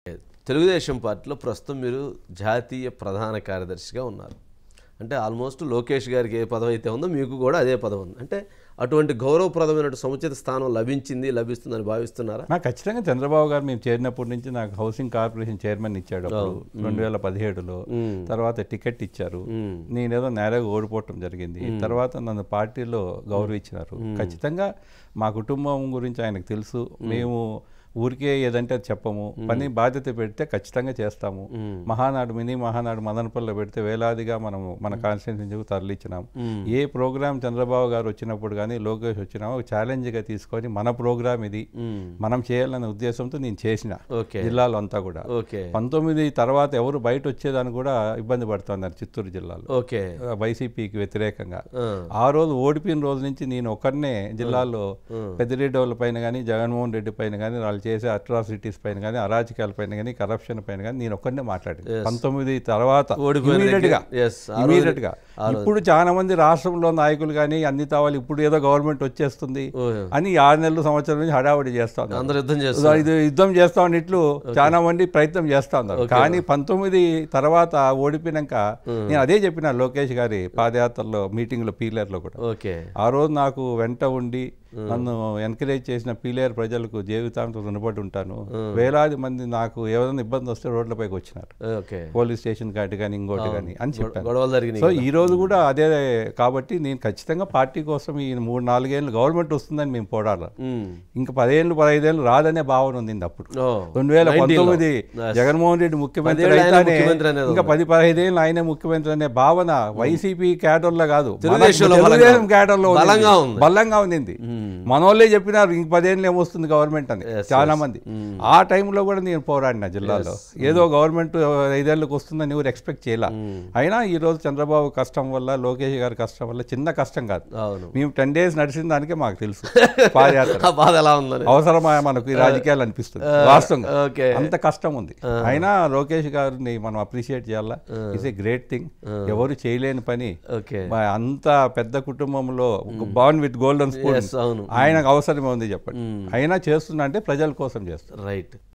తెలుగుదేశం పార్టీలో ప్రస్తుతం మీరు జాతీయ ప్రధాన కార్యదర్శిగా ఉన్నారు అంటే ఆల్మోస్ట్ లోకేష్ గారికి ఏ పదవి అయితే ఉందో మీకు కూడా అదే పదవి ఉంది అంటే అటువంటి గౌరవప్రదమైన సముచిత స్థానం లభించింది లభిస్తుందని భావిస్తున్నారా నాకు ఖచ్చితంగా చంద్రబాబు గారు మేము చేరినప్పటి నుంచి నాకు హౌసింగ్ కార్పొరేషన్ చైర్మన్ ఇచ్చాడు అప్పుడు రెండు వేల పదిహేడులో తర్వాత టికెట్ ఇచ్చారు నేనేదో నేరగా ఓడిపోవటం జరిగింది తర్వాత నన్ను పార్టీలో గౌరవించినారు ఖచ్చితంగా మా కుటుంబం గురించి ఆయనకు తెలుసు మేము ఊరికే ఏదంటే అది చెప్పము పని బాధ్యత పెడితే ఖచ్చితంగా చేస్తాము మహానాడు మినీ మహానాడు మదనపల్లిలో పెడితే వేలాదిగా మనము మన కాన్స్టిట్యూన్సీ తరలించినాం ఏ ప్రోగ్రామ్ చంద్రబాబు గారు వచ్చినప్పుడు కానీ లోకేష్ వచ్చినా ఒక ఛాలెంజ్గా తీసుకొని మన ప్రోగ్రామ్ ఇది మనం చేయాలనే ఉద్దేశంతో నేను చేసిన ఓకే జిల్లాలో అంతా కూడా ఓకే పంతొమ్మిది తర్వాత ఎవరు బయట వచ్చేదాన్ని కూడా ఇబ్బంది పడుతున్నారు చిత్తూరు జిల్లాలో ఓకే వైసీపీకి వ్యతిరేకంగా ఆ, ఆ రోజు ఓడిపోయిన రోజు నుంచి నేను ఒక్కడనే జిల్లాలో పెద్దిరెడ్డి వాళ్ళ పైన కానీ జగన్మోహన్ రెడ్డి పైన కానీ వాళ్ళు చేసే అట్రాసిటీస్ పైన కానీ అరాచకాల పైన కానీ కరప్షన్ పైన కానీ నేను ఒక్కడనే మాట్లాడింది పంతొమ్మిది తర్వాత ఓడిపోయిన immediate గా దగ్గర- yes, ఆ రోజు- immediate గా ఇప్పుడు చాలా మంది రాష్ట్రంలో నాయకులు కానీ అన్ని తావాలి ఇప్పుడు ఏదో గవర్నమెంట్ వచ్చేస్తుంది ఓ, అని ఆరు నెలల సంవత్సరం నుంచి హడావుడి చేస్తా ఉన్నారు. అందరూ యుద్ధం చేస్తారు ఇది యుద్ధం చేస్తా ఉన్నట్లు చాలా మంది ప్రయత్నం చేస్తా ఉన్నారు కానీ పంతొమ్మిది తర్వాత ఓడిపోయినాక నేను అదే చెప్పిన లోకేష్ గారి పాదయాత్రలో మీటింగ్లో పీలర్లో కూడా ఓకే ఆ రోజు నాకు వెంట ఉండి నన్ను ఎంకరేజ్ చేసిన పీలేరు ప్రజలకు జీవితాంతం రుణపడి ఉంటాను వేలాది మంది నాకు ఏదైనా ఇబ్బంది వస్తే రోడ్లపైకి వచ్చినారు ఓకే పోలీస్ స్టేషన్ కాటి కానీ ఇంకోటి కానీ అని చెప్పాను గొడవలు జరిగినాయి సో ఈ రోజు కూడా అదే కాబట్టి నేను ఖచ్చితంగా పార్టీ కోసం ఈ మూడు నాలుగేళ్ళు గవర్నమెంట్ వస్తుందని మేము పోరాడాలి ఉమ్. ఇంకా పదేళ్ళు పదహైదేళ్ళు రాదనే భావన ఉంది అప్పుడు ఓ, రెండు వేల 19 లో. పంతొమ్మిది Yes. జగన్మోహన్ రెడ్డి ముఖ్యమంత్రి పదేళ్ళు ఆయన అయితేనే ముఖ్యమంత్రి అనేది ఇంకా పది పదహైదేళ్ళు ఆయనే ముఖ్యమంత్రి అనే భావన వైసీపీ క్యాడర్లో కాదు మన తెలుగుదేశంలో తెలుగుదేశం బలంగా- క్యాడర్లో ఉంది. బలంగా ఉంది. బలంగా ఉంది మనోళ్ళే చెప్పినారు ఇంక పదేళ్ళు ఏమొస్తుంది గవర్నమెంట్ అని చాలా మంది ఆ టైంలో కూడా నేను పోరాడిన జిల్లాలో ఏదో గవర్నమెంట్ ఐదేళ్ళకి వస్తుందని ఎవరు ఎక్స్పెక్ట్ చేయాల అయినా ఈ రోజు చంద్రబాబు కష్టం వల్ల లోకేష్ గారి కష్టం వల్ల చిన్న కష్టం కాదు అవును మేము టెన్ డేస్ నడిచిన దానికే మాకు తెలుసు పాదయాత్ర ఆ బాధ ఎలా ఉందని అవసరమా మనకు ఈ రాజకీయాలు అనిపిస్తుంది వాస్తవంగా ఓకే అంత కష్టం ఉంది అయినా లోకేష్ గారిని మనం అప్రిషియేట్ చేయాలా ఇట్స్ ఏ గ్రేట్ థింగ్ ఎవరు చేయలేని పని ఓకే మా అంత పెద్ద కుటుంబంలో born with golden spoon yes అవును ఆయనకు అవసరమే ఉంది చెప్పండి అయినా చేస్తున్నా అంటే ప్రజల కోసం చేస్తారు రైట్